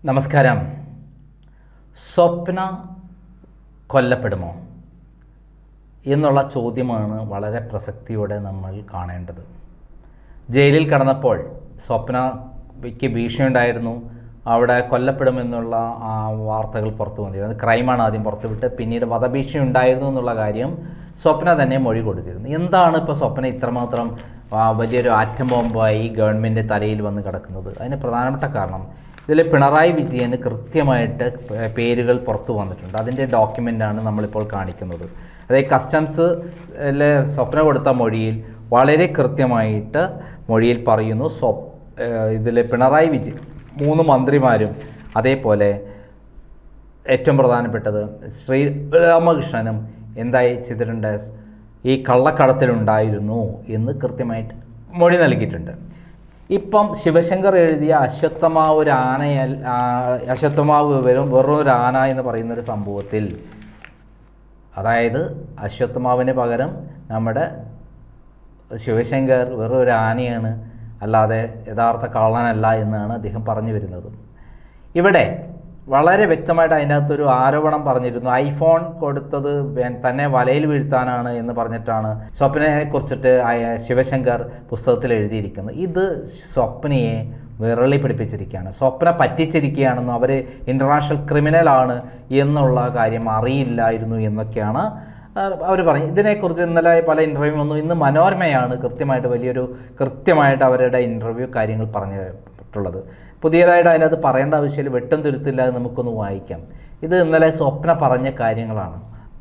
നമസ്കാരം സ്വപ്ന കൊല്ലപ്പെടുമോ എന്നുള്ള ചോദ്യമാണ് വളരെ പ്രസക്തിയോടെ നമ്മൾ കാണേണ്ടത് ജയിലിൽ കിടന്നപ്പോൾ സ്വപ്നയ്ക്ക് ഭീഷണിയുണ്ടായിരുന്നു അവിടെ കൊല്ലപ്പെടുമെന്നുള്ള ആ വാർത്തകൾ പുറത്തു വന്നിരുന്നത് അത് ക്രൈമാണ് ആദ്യം പുറത്തുവിട്ട് പിന്നീട് വധഭീഷണി ഉണ്ടായിരുന്നു എന്നുള്ള കാര്യം സ്വപ്ന തന്നെ മൊഴി കൊടുത്തിരുന്നു എന്താണ് ഇപ്പോൾ സ്വപ്ന ഇത്രമാത്രം ആ, വലിയൊരു ആറ്റം ബോംബായി ഗവൺമെൻറ് തലയിൽ വന്ന് കിടക്കുന്നത് അതിന് പ്രധാനപ്പെട്ട കാരണം ഇതിൽ പിണറായി വിജയന് കൃത്യമായിട്ട് പേ- പേരുകൾ പുറത്തു വന്നിട്ടുണ്ട് അതിൻ്റെ ഡോക്യുമെൻ്റാണ് നമ്മളിപ്പോൾ കാണിക്കുന്നത് അതായത് കസ്റ്റംസ് സ്വപ്ന കൊടുത്ത മൊഴിയിൽ വളരെ കൃത്യമായിട്ട് മൊഴിയിൽ പറയുന്നു സ്വ ഇതിൽ പിണറായി വിജയൻ മൂന്ന് മന്ത്രിമാരും അതേപോലെ ഏറ്റവും പ്രധാനപ്പെട്ടത് ശ്രീ രാമകൃഷ്ണനും എന്തായി ചെയ്തിട്ടുണ്ട് ഈ കള്ളക്കടത്തിലുണ്ടായിരുന്നു എന്ന് കൃത്യമായിട്ട് മൊഴി നൽകിയിട്ടുണ്ട് ഇപ്പം ശിവശങ്കർ എഴുതിയ അശ്വത്ഥമാവ് ഒരു ആനയൽ ആ, അശ്വത്ഥമാവ് വെറും വെറും ഒരു ആന എന്ന് പറയുന്ന ഒരു സംഭവത്തിൽ അതായത് അശ്വത്ഥമാവിന് പകരം നമ്മുടെ ശിവശങ്കർ വെറും ഒരു ആനയാണ് അല്ലാതെ യഥാർത്ഥ കള്ളനല്ല എന്നാണ് അദ്ദേഹം പറഞ്ഞു വരുന്നത് ഇവിടെ വളരെ വ്യക്തമായിട്ട് അതിനകത്തൊരു ആരോപണം പറഞ്ഞിരുന്നു ഐഫോൺ കൊടുത്തത് വേ- തന്നെ വലയിൽ വീഴ്ത്താനാണ് എന്ന് പറഞ്ഞിട്ടാണ് സ്വപ്നയെ കുറിച്ചിട്ട് അയ- ശിവശങ്കർ പുസ്തകത്തിൽ എഴുതിയിരിക്കുന്നത് ഇത് സ്വപ്നയെ വിരളി പിടിപ്പിച്ചിരിക്കുകയാണ് സ്വപ്ന പറ്റിച്ചിരിക്കുകയാണെന്നും അവർ ഇൻ്റർനാഷണൽ ക്രിമിനലാണ് എന്നുള്ള കാര്യം അറിയില്ലായിരുന്നു എന്നൊക്കെയാണ് അവർ പറഞ്ഞു ഇതിനെക്കുറിച്ച് ഇന്നലെ പല ഇൻ്റർവ്യൂ വന്നു ഇന്ന് മനോരമയാണ് കൃത്യമായിട്ട് വലിയൊരു കൃത്യമായിട്ട് അവരുടെ ഇൻ്റർവ്യൂ കാര്യങ്ങൾ പറഞ്ഞിട്ടുള്ളത് പുതിയതായിട്ട് അതിനകത്ത് പറയേണ്ട ആവശ്യമില്ല വെട്ടും തുരുത്തില്ലാതെ നമുക്കൊന്ന് വായിക്കാം ഇത് ഇന്നലെ സ്വപ്ന പറഞ്ഞ കാര്യങ്ങളാണ്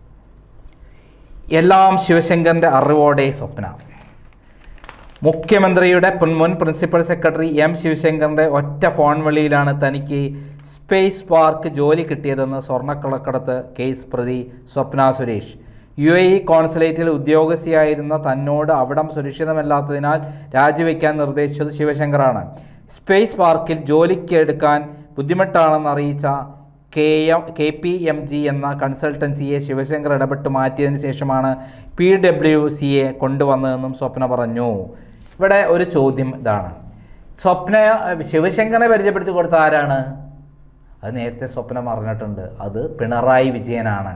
എല്ലാം ശിവശങ്കറിൻ്റെ അറിവോടെ സ്വപ്ന മുഖ്യമന്ത്രിയുടെ പുൻ- മുൻ പ്രിൻസിപ്പൽ സെക്രട്ടറി എം ശിവശങ്കറിൻ്റെ ഒറ്റ ഫോൺ വിളിയിലാണ് തനിക്ക് സ്പേസ് പാർക്ക് ജോലി കിട്ടിയതെന്ന് സ്വർണ്ണക്കള്ളക്കടത്ത് കേസ് പ്രതി Swapna Suresh U A E കോൺസുലേറ്റിൽ ഉദ്യോഗസ്ഥയായിരുന്ന തന്നോട് അവിടം സുരക്ഷിതമല്ലാത്തതിനാൽ രാജിവെക്കാൻ നിർദ്ദേശിച്ചത് ശിവശങ്കറാണ് സ്പേസ് പാർക്കിൽ ജോലിക്ക് എടുക്കാൻ ബുദ്ധിമുട്ടാണെന്ന് അറിയിച്ച K M K P M G എന്ന കൺസൾട്ടൻസിയെ ശിവശങ്കർ ഇടപെട്ട് മാറ്റിയതിന് ശേഷമാണ് പി ഡബ്ല്യു സിയെ കൊണ്ടുവന്നതെന്നും സ്വപ്ന പറഞ്ഞു ഇവിടെ ഒരു ചോദ്യം ഇതാണ് സ്വപ്ന ശിവശങ്കറിനെ പരിചയപ്പെടുത്തി കൊടുത്ത ആരാണ് അത് നേരത്തെ സ്വപ്ന പറഞ്ഞിട്ടുണ്ട് അത് പിണറായി വിജയനാണ്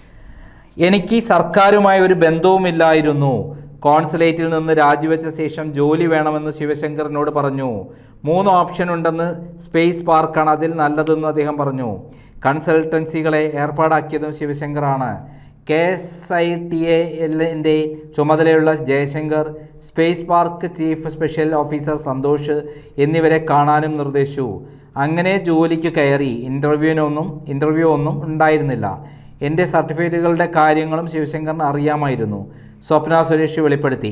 എനിക്ക് സർക്കാരുമായി ഒരു ബന്ധവുമില്ലായിരുന്നു കോൺസുലേറ്റിൽ നിന്ന് രാജിവെച്ച ശേഷം ജോലി വേണമെന്ന് ശിവശങ്കറിനോട് പറഞ്ഞു മൂന്ന് ഓപ്ഷൻ ഉണ്ടെന്ന് സ്പേസ് പാർക്കാണ് അതിൽ നല്ലതെന്ന് അദ്ദേഹം പറഞ്ഞു കൺസൾട്ടൻസികളെ ഏർപ്പാടാക്കിയതും ശിവശങ്കറാണ് കെ എസ് ഐ ടി എല്ലിൻ്റെ ചുമതലയുള്ള Jayasankar space park chief special officer Santhosh എന്നിവരെ കാണാനും നിർദ്ദേശിച്ചു അങ്ങനെ ജോലിക്ക് കയറി ഇൻ്റർവ്യൂവിനൊന്നും ഇൻ്റർവ്യൂ ഒന്നും ഉണ്ടായിരുന്നില്ല എൻ്റെ സർട്ടിഫിക്കറ്റുകളുടെ കാര്യങ്ങളും ശിവശങ്കറിന് അറിയാമായിരുന്നു സ്വപ്ന സുരേഷ് വെളിപ്പെടുത്തി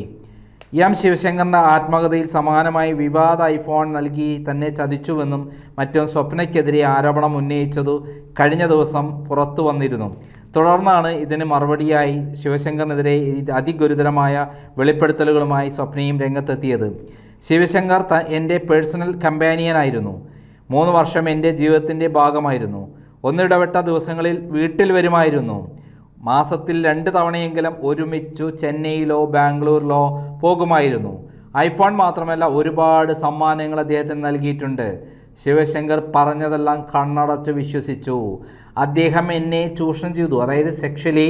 എം ശിവശങ്കറിൻ്റെ ആത്മകഥയിൽ സമാനമായി വിവാദ ഐഫോൺ നൽകി തന്നെ ചതിച്ചുവെന്നും മറ്റും സ്വപ്നയ്ക്കെതിരെ ആരോപണം ഉന്നയിച്ചതു കഴിഞ്ഞ ദിവസം പുറത്തു വന്നിരുന്നു തുടർന്നാണ് ഇതിന് മറുപടിയായി ശിവശങ്കറിനെതിരെ ഇത് അതിഗുരുതരമായ വെളിപ്പെടുത്തലുകളുമായി സ്വപ്നയും രംഗത്തെത്തിയത് ശിവശങ്കർ ത എൻ്റെ പേഴ്സണൽ കമ്പാനിയനായിരുന്നു മൂന്ന് വർഷം എൻ്റെ ജീവിതത്തിൻ്റെ ഭാഗമായിരുന്നു ഒന്നിടവിട്ട ദിവസങ്ങളിൽ വീട്ടിൽ വരുമായിരുന്നു മാസത്തിൽ രണ്ട് തവണയെങ്കിലും ഒരുമിച്ചു ചെന്നൈയിലോ ബാംഗ്ലൂരിലോ പോകുമായിരുന്നു ഐഫോൺ മാത്രമല്ല ഒരുപാട് സമ്മാനങ്ങൾ അദ്ദേഹത്തിന് നൽകിയിട്ടുണ്ട് ശിവശങ്കർ പറഞ്ഞതെല്ലാം കണ്ണടച്ച് വിശ്വസിച്ചു അദ്ദേഹം എന്നെ ചൂഷണം ചെയ്തു അതായത് സെക്ഷലി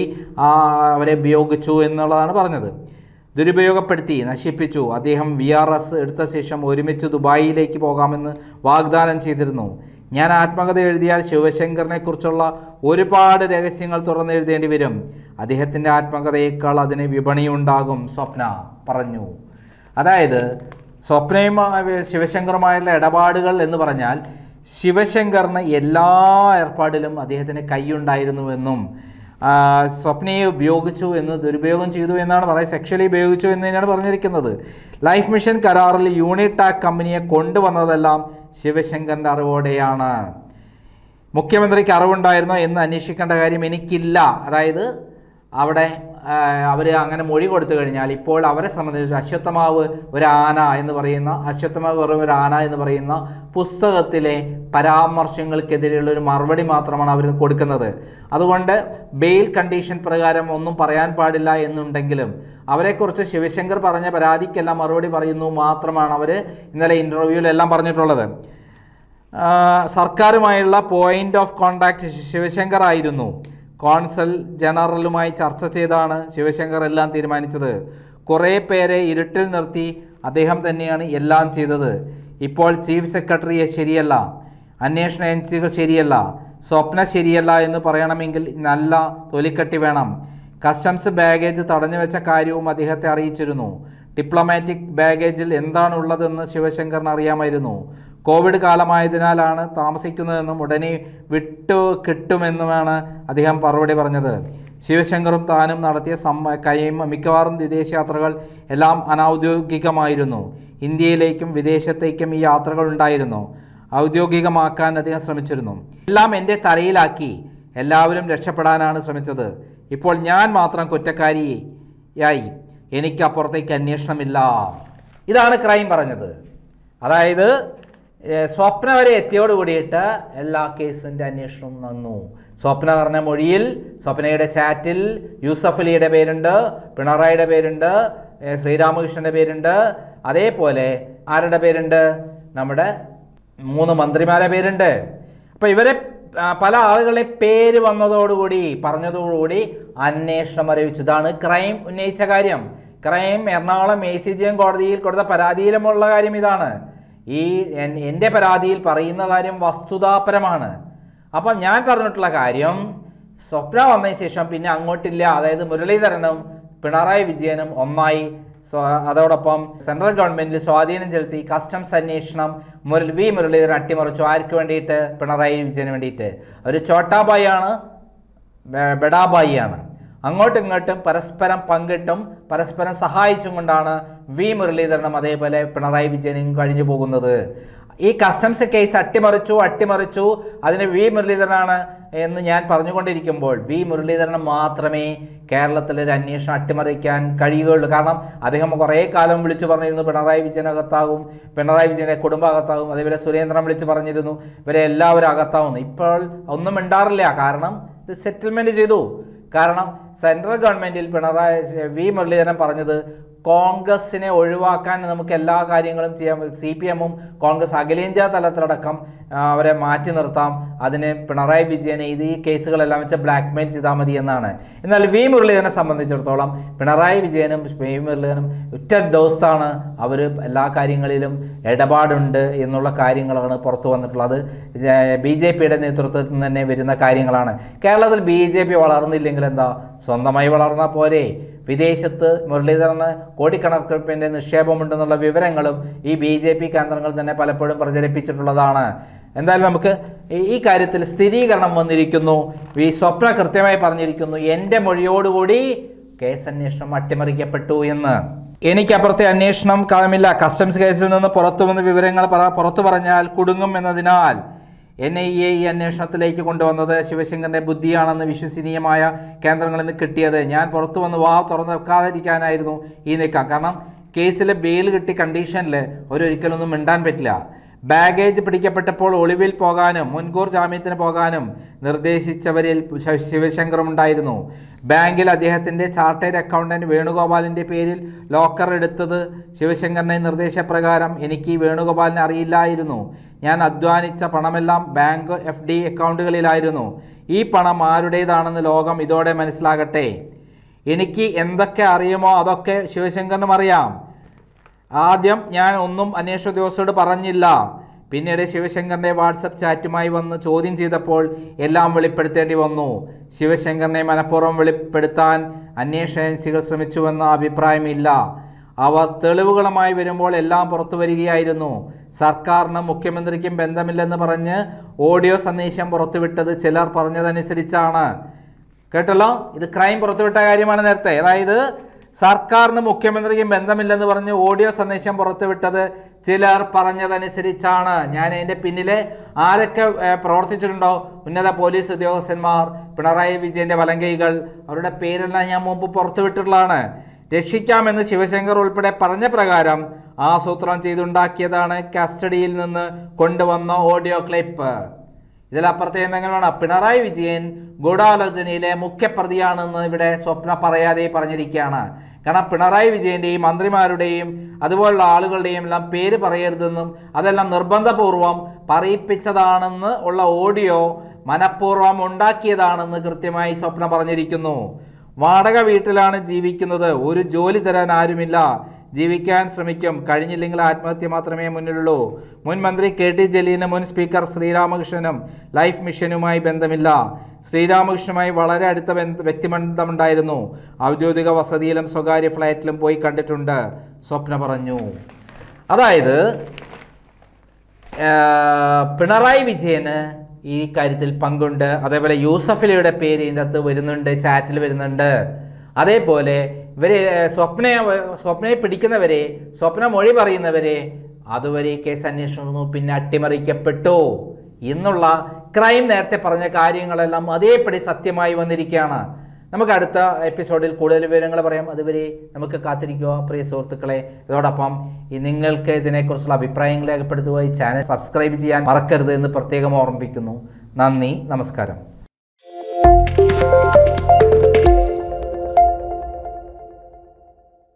അവരെ ഉപയോഗിച്ചു എന്നുള്ളതാണ് പറഞ്ഞത് ദുരുപയോഗപ്പെടുത്തി നശിപ്പിച്ചു അദ്ദേഹം വി ആർ എസ് എടുത്ത ശേഷം ഒരുമിച്ച് ദുബായിലേക്ക് പോകാമെന്ന് വാഗ്ദാനം ചെയ്തിരുന്നു ഞാൻ ആത്മകഥ എഴുതിയാൽ ശിവശങ്കറിനെ കുറിച്ചുള്ള ഒരുപാട് രഹസ്യങ്ങൾ തുറന്നെഴുതേണ്ടി വരും അദ്ദേഹത്തിൻ്റെ ആത്മകഥയേക്കാൾ അതിന് വിപണിയുണ്ടാകും സ്വപ്ന പറഞ്ഞു അതായത് സ്വപ്നയുമായി ശിവശങ്കറുമായുള്ള ഇടപാടുകൾ എന്ന് പറഞ്ഞാൽ ശിവശങ്കറിന് എല്ലാ ഏർപ്പാടിലും അദ്ദേഹത്തിന് കൈയുണ്ടായിരുന്നുവെന്നും ആ, സ്വപ്നയെ ഉപയോഗിച്ചു എന്ന് ദുരുപയോഗം ചെയ്തു എന്നാണ് പറയുന്നത് സെക്ഷലി ഉപയോഗിച്ചു എന്ന് തന്നെയാണ് പറഞ്ഞിരിക്കുന്നത് ലൈഫ് മിഷൻ കരാറിൽ യൂണിടാക് കമ്പനിയെ കൊണ്ടുവന്നതെല്ലാം ശിവശങ്കറിൻ്റെ അറിവോടെയാണ് മുഖ്യമന്ത്രിക്ക് അറിവുണ്ടായിരുന്നോ എന്ന് അന്വേഷിക്കേണ്ട കാര്യം എനിക്കില്ല അതായത് അവിടെ അവർ അങ്ങനെ മൊഴി കൊടുത്തു കഴിഞ്ഞാൽ ഇപ്പോൾ അവരെ സംബന്ധിച്ച് അശ്വത്ഥമാവ് ഒരു ആന എന്ന് പറയുന്ന അശ്വത്ഥമാവ് വെറും ഒരു ആന എന്ന് പറയുന്ന പുസ്തകത്തിലെ പരാമർശങ്ങൾക്കെതിരെയുള്ള ഒരു മറുപടി മാത്രമാണ് അവർ കൊടുക്കുന്നത് അതുകൊണ്ട് ബെയിൽ കണ്ടീഷൻ പ്രകാരം ഒന്നും പറയാൻ പാടില്ല എന്നുണ്ടെങ്കിലും അവരെക്കുറിച്ച് ശിവശങ്കർ പറഞ്ഞ പരാതിക്കെല്ലാം മറുപടി പറയുന്നു മാത്രമാണ് അവർ ഇന്നലെ ഇൻ്റർവ്യൂവിലെല്ലാം പറഞ്ഞിട്ടുള്ളത് ആ, സർക്കാരുമായുള്ള പോയിന്റ് ഓഫ് കോണ്ടാക്ട് ശിവശങ്കർ ആയിരുന്നു കോൺസൽ ജനറലുമായി ചർച്ച ചെയ്താണ് ശിവശങ്കർ എല്ലാം തീരുമാനിച്ചത് കുറേ പേരെ ഇരുട്ടിൽ നിർത്തി അദ്ദേഹം തന്നെയാണ് എല്ലാം ചെയ്തത് ഇപ്പോൾ ചീഫ് സെക്രട്ടറിയെ ശരിയല്ല അന്വേഷണ ഏജൻസികൾ ശരിയല്ല സ്വപ്ന ശരിയല്ല എന്ന് പറയണമെങ്കിൽ നല്ല തൊലിക്കട്ടി വേണം കസ്റ്റംസ് ബാഗേജ് തടഞ്ഞു വെച്ച കാര്യവും അദ്ദേഹത്തെ അറിയിച്ചിരുന്നു ഡിപ്ലോമാറ്റിക് ബാഗേജിൽ എന്താണുള്ളതെന്ന് ശിവശങ്കറിന് അറിയാമായിരുന്നു കോവിഡ് കാലമായതിനാലാണ് താമസിക്കുന്നതെന്നും ഉടനെ വിട്ടു കിട്ടുമെന്നുമാണ് അദ്ദേഹം മറുപടി പറഞ്ഞത് ശിവശങ്കറും താനും നടത്തിയ സമ്മ കൈം മിക്കവാറും വിദേശയാത്രകൾ എല്ലാം അനൗദ്യോഗികമായിരുന്നു ഇന്ത്യയിലേക്കും വിദേശത്തേക്കും ഈ യാത്രകൾ ഉണ്ടായിരുന്നു ഔദ്യോഗികമാക്കാൻ അദ്ദേഹം ശ്രമിച്ചിരുന്നു എല്ലാം എൻ്റെ തലയിലാക്കി എല്ലാവരും രക്ഷപ്പെടാനാണ് ശ്രമിച്ചത് ഇപ്പോൾ ഞാൻ മാത്രം കുറ്റക്കാരിയായി എനിക്കപ്പുറത്തേക്ക് അന്വേഷണമില്ല ഇതാണ് ക്രൈം പറഞ്ഞത് അതായത് ഏഹ്, സ്വപ്ന വരെ എത്തിയോട് കൂടിയിട്ട് എല്ലാ കേസിൻ്റെ അന്വേഷണവും നന്നു സ്വപ്ന പറഞ്ഞ മൊഴിയിൽ സ്വപ്നയുടെ ചാറ്റിൽ യൂസഫ് അലിയുടെ പേരുണ്ട് പിണറായിയുടെ പേരുണ്ട് ഏഹ്, ശ്രീരാമകൃഷ്ണൻ്റെ പേരുണ്ട് അതേപോലെ ആരുടെ പേരുണ്ട് നമ്മുടെ മൂന്ന് മന്ത്രിമാരെ പേരുണ്ട് അപ്പോൾ ഇവരെ ആ, പല ആളുകളുടെ പേര് വന്നതോടുകൂടി പറഞ്ഞതോടുകൂടി അന്വേഷണം അറിയിച്ചു ഇതാണ് ക്രൈം ഉന്നയിച്ച കാര്യം crime Ernakulam A C G M കോടതിയിൽ കൊടുത്ത പരാതിയിലുമുള്ള കാര്യം ഇതാണ് ഈ എൻ- എൻ്റെ പരാതിയിൽ പറയുന്ന കാര്യം വസ്തുതാപരമാണ് അപ്പം ഞാൻ പറഞ്ഞിട്ടുള്ള കാര്യം സ്വപ്ന വന്നതിന് ശേഷം പിന്നെ അങ്ങോട്ടില്ല അതായത് മുരളീധരനും പിണറായി വിജയനും ഒന്നായി സ്വ- അതോടൊപ്പം സെൻട്രൽ ഗവൺമെന്റിൽ സ്വാധീനം ചെലുത്തി കസ്റ്റംസ് അന്വേഷണം മുരൾ വി മുരളീധരൻ അട്ടിമറിച്ചു ആർക്ക് വേണ്ടിയിട്ട് പിണറായി വിജയന് വേണ്ടിയിട്ട് ഒരു ചോട്ടാബായി ആണ് ബെ- ബെഡാബായി ആണ് അങ്ങോട്ടും ഇങ്ങോട്ടും പരസ്പരം പങ്കിട്ടും പരസ്പരം സഹായിച്ചും കൊണ്ടാണ് വി മുരളീധരനും അതേപോലെ പിണറായി വിജയനും കഴിഞ്ഞു പോകുന്നത് ഈ കസ്റ്റംസ് കേസ് അട്ടിമറിച്ചു അട്ടിമറിച്ചു അതിന് വി മുരളീധരനാണ് എന്ന് ഞാൻ പറഞ്ഞുകൊണ്ടിരിക്കുമ്പോൾ വി മുരളീധരന് മാത്രമേ കേരളത്തിൽ ഒരു അന്വേഷണം അട്ടിമറിക്കാൻ കഴിയുകയുള്ളൂ കാരണം അദ്ദേഹം കുറേ കാലം വിളിച്ചു പറഞ്ഞിരുന്നു പിണറായി വിജയൻ അകത്താകും പിണറായി വിജയൻ്റെ കുടുംബം അകത്താകും അതേപോലെ സുരേന്ദ്രൻ വിളിച്ച് പറഞ്ഞിരുന്നു ഇവരെ എല്ലാവരും അകത്താവുന്നു ഇപ്പോൾ ഒന്നും മിണ്ടാറില്ല കാരണം ഇത് സെറ്റിൽമെൻറ്റ് ചെയ്തു കാരണം സെൻട്രൽ ഗവൺമെൻറ്റിൽ പിണറായി വി മുരളീധരൻ പറഞ്ഞത് കോൺഗ്രസിനെ ഒഴിവാക്കാൻ നമുക്ക് എല്ലാ കാര്യങ്ങളും ചെയ്യാം സി പി എമ്മും കോൺഗ്രസ് അഖിലേന്ത്യാ തലത്തിലടക്കം ആ, അവരെ മാറ്റി നിർത്താം അതിന് പിണറായി വിജയനെ ഇത് ഈ കേസുകളെല്ലാം വെച്ച് ബ്ലാക്ക് മെയിൽ ചെയ്താൽ മതി എന്നാണ് എന്നാൽ വി മുരളീധരനെ സംബന്ധിച്ചിടത്തോളം പിണറായി വിജയനും വി മുരളീധരനും ഒറ്റ ദിവസമാണ് അവർ എല്ലാ കാര്യങ്ങളിലും ഇടപാടുണ്ട് എന്നുള്ള കാര്യങ്ങളാണ് പുറത്തു വന്നിട്ടുള്ളത് ബി ജെ പിയുടെ നേതൃത്വത്തിൽ നിന്ന് തന്നെ വരുന്ന കാര്യങ്ങളാണ് കേരളത്തിൽ ബി ജെ പി വളർന്നില്ലെങ്കിൽ എന്താ സ്വന്തമായി വളർന്നാൽ പോരെ വിദേശത്ത് മുരളീധരന് കോടിക്കണക്കിൻ്റെ നിക്ഷേപമുണ്ടെന്നുള്ള വിവരങ്ങളും ഈ ബി ജെ പി കേന്ദ്രങ്ങൾ തന്നെ പലപ്പോഴും പ്രചരിപ്പിച്ചിട്ടുള്ളതാണ് എന്തായാലും നമുക്ക് ഈ- ഈ കാര്യത്തിൽ സ്ഥിരീകരണം വന്നിരിക്കുന്നു ഈ സ്വപ്ന കൃത്യമായി പറഞ്ഞിരിക്കുന്നു എൻ്റെ മൊഴിയോടുകൂടി കേസ് അന്വേഷണം അട്ടിമറിക്കപ്പെട്ടു എന്ന് എനിക്കപ്പുറത്തെ അന്വേഷണം കാലമില്ല കസ്റ്റംസ് കേസിൽ നിന്ന് പുറത്തു വന്ന വിവരങ്ങൾ പറ- പുറത്തു പറഞ്ഞാൽ കുടുങ്ങും എന്നതിനാൽ എൻ ഐ എ ഈ അന്വേഷണത്തിലേക്ക് കൊണ്ടുവന്നത് ശിവശങ്കറിൻ്റെ ബുദ്ധിയാണെന്ന് വിശ്വസനീയമായ കേന്ദ്രങ്ങളിൽ നിന്ന് കിട്ടിയത് ഞാൻ പുറത്തു വന്ന് വാ തുറന്ന് വെക്കാതിരിക്കാനായിരുന്നു ഈ നീക്കം കാരണം കേസിൽ ബെയിൽ കിട്ടി കണ്ടീഷനിൽ ഒരൊരിക്കലൊന്നും മിണ്ടാൻ പറ്റില്ല ബാഗേജ് പിടിക്കപ്പെട്ടപ്പോൾ ഒളിവിൽ പോകാനും മുൻകൂർ ജാമ്യത്തിന് പോകാനും നിർദ്ദേശിച്ചവരിൽ ശ- ശിവശങ്കറും ഉണ്ടായിരുന്നു ബാങ്കിൽ അദ്ദേഹത്തിൻ്റെ ചാർട്ടേഡ് അക്കൗണ്ടൻറ്റ് വേണുഗോപാലിൻ്റെ പേരിൽ ലോക്കർ എടുത്തത് ശിവശങ്കറിൻ്റെ നിർദ്ദേശപ്രകാരം എനിക്ക് ഈ വേണുഗോപാലിനെ അറിയില്ലായിരുന്നു ഞാൻ അധ്വാനിച്ച പണമെല്ലാം ബാങ്ക് എഫ് ഡി അക്കൗണ്ടുകളിലായിരുന്നു ഈ പണം ആരുടേതാണെന്ന് ലോകം ഇതോടെ മനസ്സിലാകട്ടെ എനിക്ക് എന്തൊക്കെ അറിയുമോ അതൊക്കെ ശിവശങ്കറിനും അറിയാം ആദ്യം ഞാൻ ഒന്നും അന്വേഷണ ഉദ്യോഗസ്ഥരോട് പറഞ്ഞില്ല പിന്നീട് ശിവശങ്കറിൻ്റെ വാട്സപ്പ് ചാറ്റുമായി വന്ന് ചോദ്യം ചെയ്തപ്പോൾ എല്ലാം വെളിപ്പെടുത്തേണ്ടി വന്നു ശിവശങ്കറിനെ മനഃപൂർവ്വം വെളിപ്പെടുത്താൻ അന്വേഷണ ഏജൻസികൾ ശ്രമിച്ചുവെന്ന അഭിപ്രായമില്ല അവ തെളിവുകളുമായി വരുമ്പോൾ എല്ലാം പുറത്തു വരികയായിരുന്നു സർക്കാരിനും മുഖ്യമന്ത്രിക്കും ബന്ധമില്ലെന്ന് പറഞ്ഞ് ഓഡിയോ സന്ദേശം പുറത്തുവിട്ടത് ചിലർ പറഞ്ഞതനുസരിച്ചാണ് കേട്ടല്ലോ ഇത് ക്രൈം പുറത്തുവിട്ട കാര്യമാണ് നേരത്തെ അതായത് സർക്കാരിന് മുഖ്യമന്ത്രിക്കും ബന്ധമില്ലെന്ന് പറഞ്ഞ് ഓഡിയോ സന്ദേശം പുറത്തുവിട്ടത് ചിലർ പറഞ്ഞതനുസരിച്ചാണ് ഞാൻ അതിൻ്റെ പിന്നിലെ ആരൊക്കെ ഏഹ്, പ്രവർത്തിച്ചിട്ടുണ്ടോ ഉന്നത പോലീസ് ഉദ്യോഗസ്ഥന്മാർ പിണറായി വിജയൻ്റെ വലങ്കൈകൾ അവരുടെ പേരെല്ലാം ഞാൻ മുമ്പ് പുറത്തുവിട്ടിട്ടുള്ളതാണ് രക്ഷിക്കാമെന്ന് ശിവശങ്കർ ഉൾപ്പെടെ പറഞ്ഞ പ്രകാരം ആസൂത്രണം ചെയ്തുണ്ടാക്കിയതാണ് കസ്റ്റഡിയിൽ നിന്ന് കൊണ്ടുവന്ന ഓഡിയോ ക്ലിപ്പ് ഇതിലപ്പുറത്തെ എന്തെങ്കിലും വേണം പിണറായി വിജയൻ ഗൂഢാലോചനയിലെ മുഖ്യപ്രതിയാണെന്ന് ഇവിടെ സ്വപ്ന പറയാതെ പറഞ്ഞിരിക്കുകയാണ് കാരണം പിണറായി വിജയൻ്റെയും മന്ത്രിമാരുടെയും അതുപോലുള്ള ആളുകളുടെയും എല്ലാം പേര് പറയരുതെന്നും അതെല്ലാം നിർബന്ധപൂർവം പറയിപ്പിച്ചതാണെന്ന് ഉള്ള ഓഡിയോ മനഃപൂർവ്വം ഉണ്ടാക്കിയതാണെന്ന് കൃത്യമായി സ്വപ്ന പറഞ്ഞിരിക്കുന്നു വാടക വീട്ടിലാണ് ജീവിക്കുന്നത് ഒരു ജോലി തരാൻ ആരുമില്ല ജീവിക്കാൻ ശ്രമിക്കും കഴിഞ്ഞില്ലെങ്കിൽ ആത്മഹത്യ മാത്രമേ മുന്നിലുള്ളൂ മുൻ മന്ത്രി കെ ടി ജലീലിന് മുൻ സ്പീക്കർ ശ്രീരാമകൃഷ്ണനും ലൈഫ് മിഷനുമായി ബന്ധമില്ല ശ്രീരാമകൃഷ്ണനുമായി വളരെ അടുത്ത ബന്ധ വ്യക്തിബന്ധമുണ്ടായിരുന്നു ഔദ്യോഗിക വസതിയിലും സ്വകാര്യ ഫ്ലാറ്റിലും പോയി കണ്ടിട്ടുണ്ട് സ്വപ്ന പറഞ്ഞു അതായത് ഏഹ് പിണറായി വിജയന് ഈ കാര്യത്തിൽ പങ്കുണ്ട് അതേപോലെ യൂസഫലിയുടെ പേര് ഇതിൻ്റെ അകത്ത് വരുന്നുണ്ട് ചാറ്റിൽ വരുന്നുണ്ട് അതേപോലെ ഇവരെ സ്വപ്നയെ സ്വപ്നയെ പിടിക്കുന്നവരെ സ്വപ്ന മൊഴി പറയുന്നവരെ അതുവരെ കേസ് അന്വേഷണം പിന്നെ അട്ടിമറിക്കപ്പെട്ടു എന്നുള്ള ക്രൈം നേരത്തെ പറഞ്ഞ കാര്യങ്ങളെല്ലാം അതേപടി സത്യമായി വന്നിരിക്കുകയാണ് നമുക്ക് അടുത്ത എപ്പിസോഡിൽ കൂടുതൽ വിവരങ്ങൾ പറയാം അതുവരെ നമുക്ക് കാത്തിരിക്കുക പ്രിയ സുഹൃത്തുക്കളെ ഇതോടൊപ്പം ഈ നിങ്ങൾക്ക് ഇതിനെക്കുറിച്ചുള്ള അഭിപ്രായങ്ങൾ രേഖപ്പെടുത്തുക ഈ ചാനൽ സബ്സ്ക്രൈബ് ചെയ്യാൻ മറക്കരുത് എന്ന് പ്രത്യേകം ഓർമ്മിപ്പിക്കുന്നു നന്ദി നമസ്കാരം